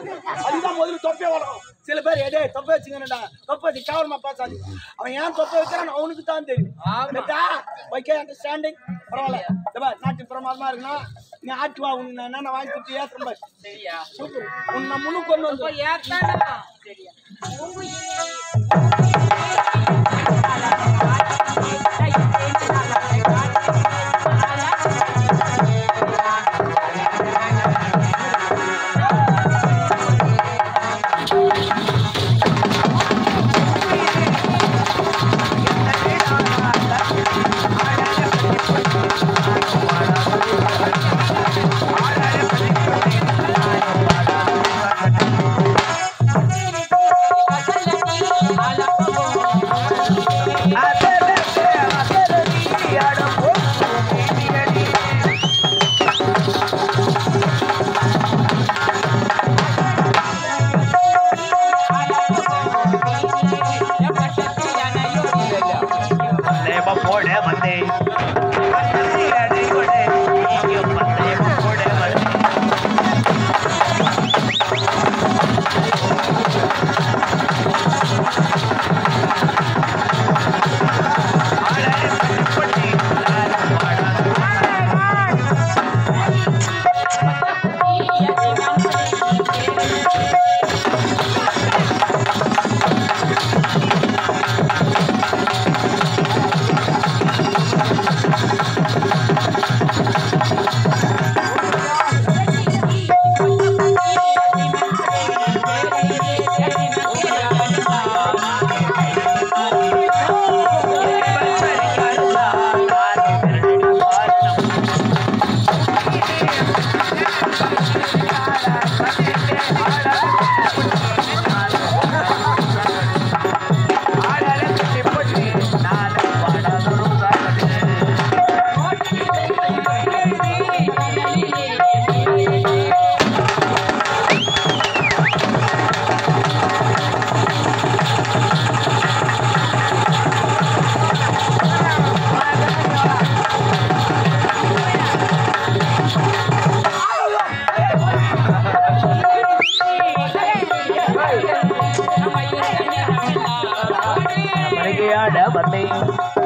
அதுதான் முதல்ல தொப்பையை வளரும் சில பேர் எடே தொப்பை வச்சுங்கடா தொப்பை வச்சு கேவலமா பேசாது அவன் ஏன் தொப்பை வைக்கிறான் அவனுக்கு தான் தெரியும் ஓகே அண்டர்ஸ்டாண்டிங் பரவாயில்ல இந்த பாரு, நாட்டு பிரமாதமா இருக்கணும் நீ ஆட்டுவா உன்னை என்ன வாங்கி கொடுத்து ஏத்துற பாரு சரியா சூப்பர் உன்னை முழு கொண்டு வந்து அப்ப ஏத்தானா சரியா பந்தயமா போட வந்தேன் பந்தயத்தை அடையோட நீங்க பந்தயமா போட வந்தேன் ஆளாளே பட்டுப்பட்டு ஆளாளே பாடாத மருகையாட வந்தேன்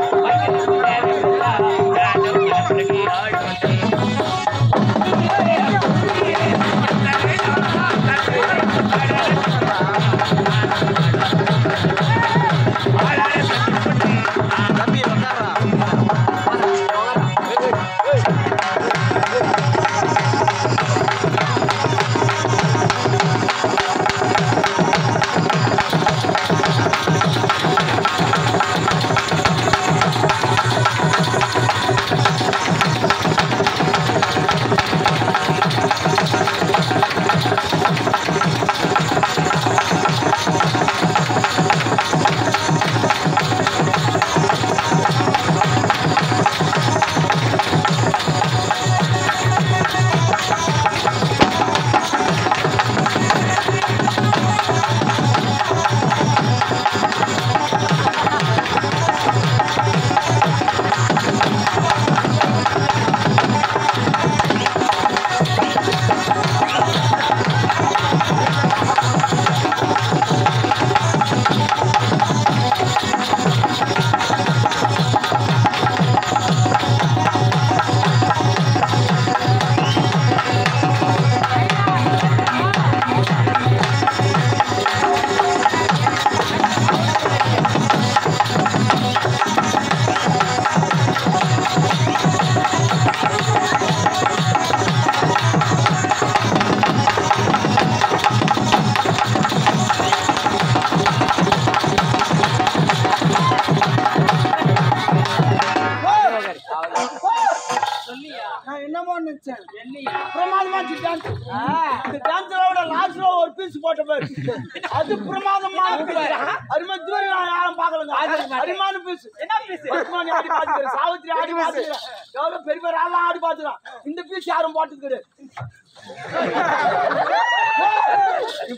நான் என்னமோ நினைச்சேன் பிரமாதமா டான்ஸ் இந்த டான்ஸரோட லாஸ்ட்ல ஒரு பீஸ் போட்ட பேர் அது பிரமாதமான பீஸ் அருமை தூரம் நான் யாரும் பார்க்கலங்க அருமான பீஸ் என்ன பீஸ் பத்மானி ஆடி பாத்துக்கிறேன் சாவித்திரி ஆடி பாத்துக்கிறேன் எவ்வளவு பெரிய பெரிய ஆளா ஆடி பாத்துக்கிறேன் இந்த பீஸ் யாரும் போட்டது கிடையாது இப்போ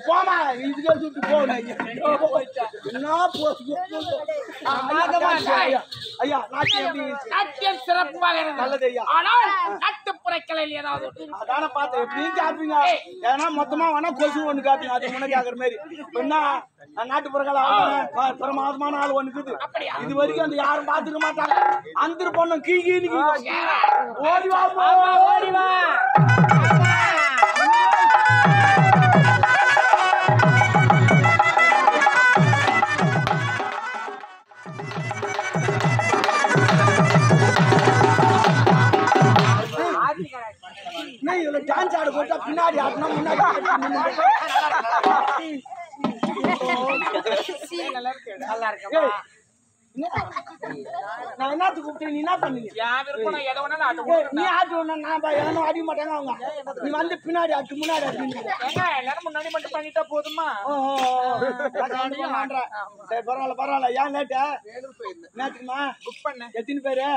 போமா இதுக்கே சுட்டு போகணும் என்ன போச்சு ஐயா ஐயா நாட்டியம் எப்படி இருந்துச்சு? நாட்டியம் சிறப்பாக நல்லது இருந்தது ஐயா. ஆனால் நாட்டுப்புற கலையில் ஏதாவது ஒன்று இருக்கு. அதான பார்த்தேன் எப்படியும் காப்பீங்க ஏன்னா மொத்தமா வேணா கொசு ஒண்ணு காப்பீங்க அது முன்னாடி ஆகுற மாதிரி இப்ப என்ன நாட்டுப்புறங்கள் பிரமாதமான ஆள் ஒண்ணு இருக்குது அப்படியா? இது வரைக்கும் அந்த யாரும் பாத்துக்க மாட்டாங்க அந்த பொண்ணு கீ கீ ஓடி வா ஆமா, ஓடி வா. என்ன இதுல டான்ஸ் ஆட போட்டா பின்னாடி ஆடனா முன்னாடி நல்லா இருக்கு, நல்லா இருக்குப்பா. ஏய், என்ன? நான் என்னத்துக்கு கூப்பிட்டேன் நீ என்ன பண்ணீங்க என் விருப்பம் நான் எதை வேணாலும் ஆட்டு ஏய், நீ ஆட்டு நான் பா- எவனும் அடிக்க மாட்டாங்க அவங்க நீ வந்து பின்னாடி ஆட்டு முன்னாடி ஆட்டு ஏங்க எல்லாரும் முன்னாடி மட்டும் பண்ணிட்டா போதுமா ஓ, ஓ, ஓ. நான் கண்டிப்பா பண்றேன். சரி, பரவாயில்ல, பரவாயில்ல. ஏன் late? என்னத்துக்குமா? புக் பண்ண எத்தனை பேரு?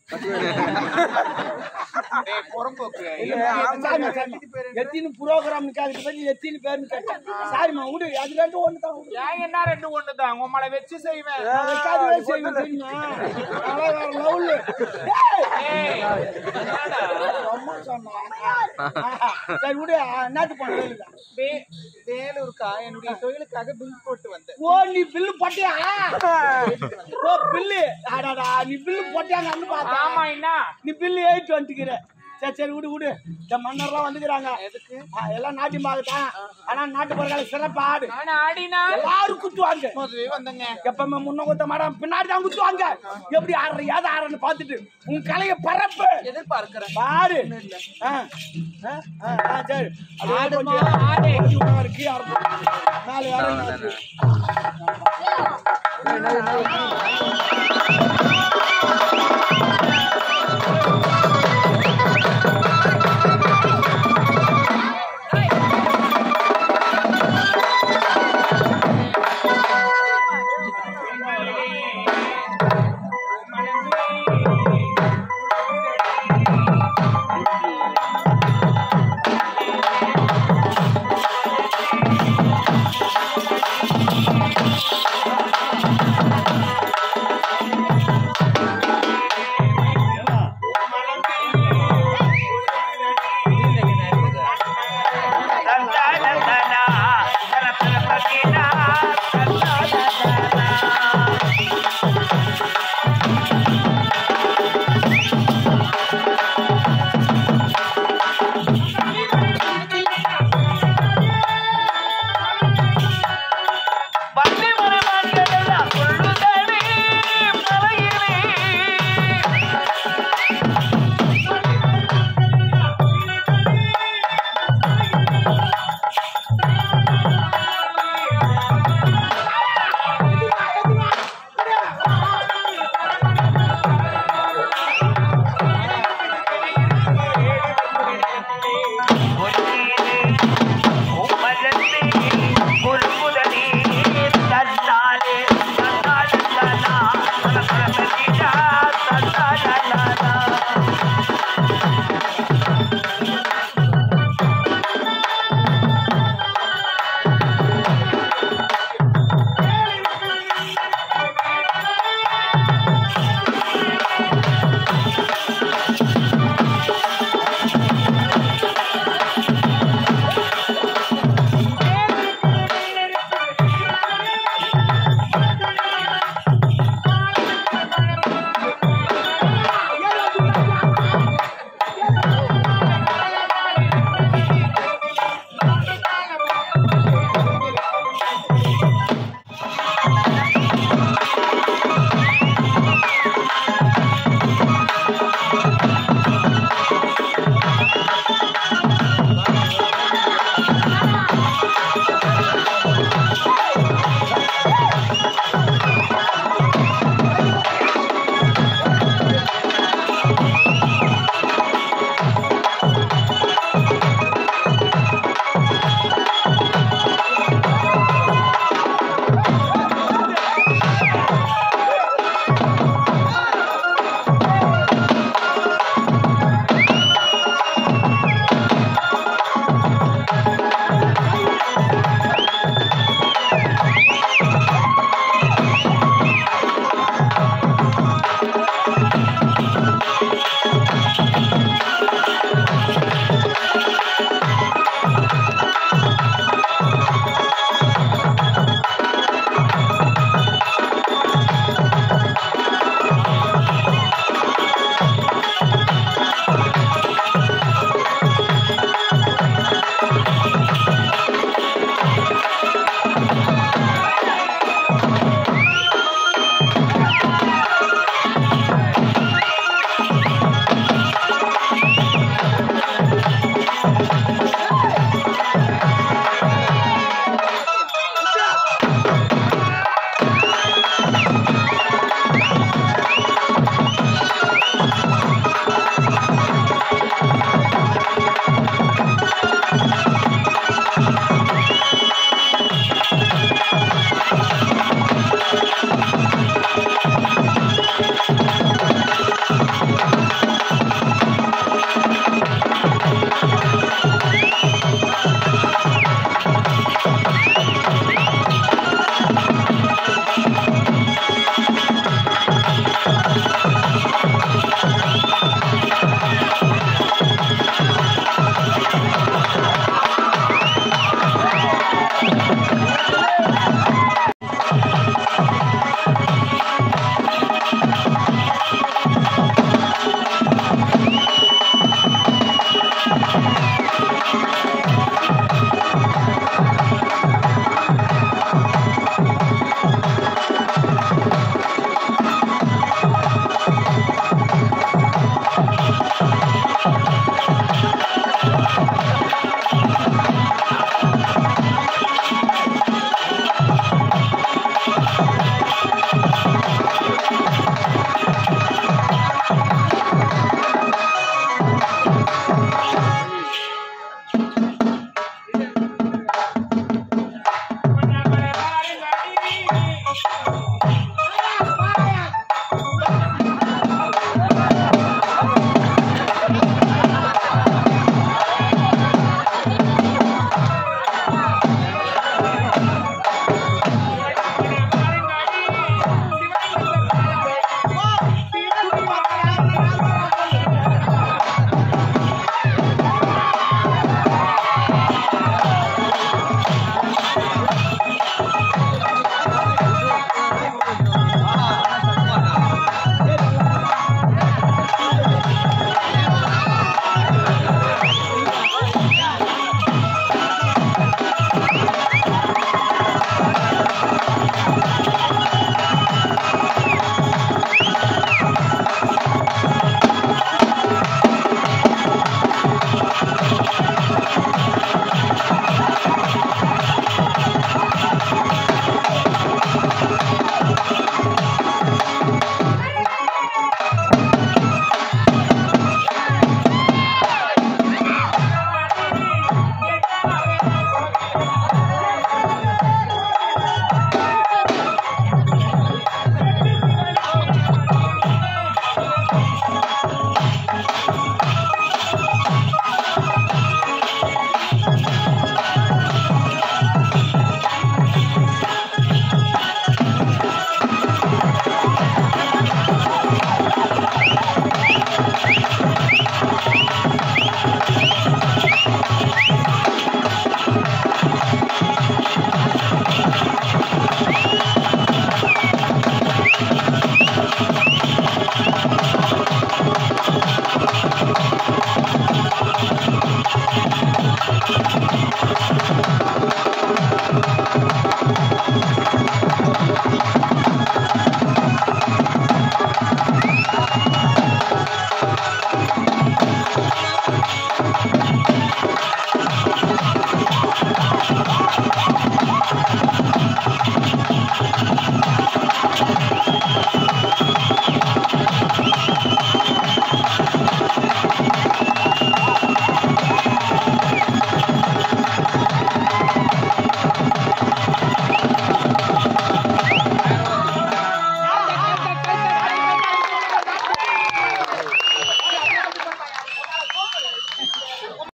புறம்போக்கு இல்ல, சாரிம்மா, சாரிம்மா. எத்தனை program னு கேக்குறது பதில் எத்தனை பேருன்னு கேட்டேன். சாரிம்மா, விடு. அது ரெண்டும் ஒண்ணுதான், விடு. ஏன் என்ன ரெண்டு ஒண்ணுதான் உங்களை வச்சு செய்வேன் நான் வைக்காதவே செய்வேன், தெரியுமா? நான்லாம் வேற level. ஏய், ஏய், என்னடா? அம்மா சொன்னா. ஆஹா. சரி, விடு. என்னத்துக்கு போன வேலுக்கு? வே- வேலூருக்கா என்னுடைய தொழிலுக்காக பில் போட்டு வந்தேன் ஓ நீ பில்லு போட்டியா ஓ பில்லு அடாடா நீ பில்லு போட்டியாங்கன்னு பார்த்தா ஆமா என்ன நீ பில்லு எயிட் வந்துக்கிற சரி சரி விடு விடு இந்த மன்னர்லாம் வந்துக்கிறாங்க எதுக்கு ஆ, எல்லாம் நாட்டு மாகத்தான் ஆனா நாட்டு பொருட்களை சிறப்பா ஆடு நான் ஆடினா எல்லாரும் குத்துவாங்க முதவே வந்தங்க எப்பவுமே முன்ன குத்த மாடம் பின்னாடி தான் குத்துவாங்க எப்படி ஆடுற ஏது ஆடுறன்னு பார்த்துட்டு உன் கலைய பரப்பு எதிர்பார்க்கிறேன் பாரு ஆ, ஆ, ஆ, ஆ, சரி அப்படியே ஆடுமா, கொஞ்சம் ஆடு. கொஞ்சம் உட்காரு, கீழே இறங்கு. மேலே இறங்கு.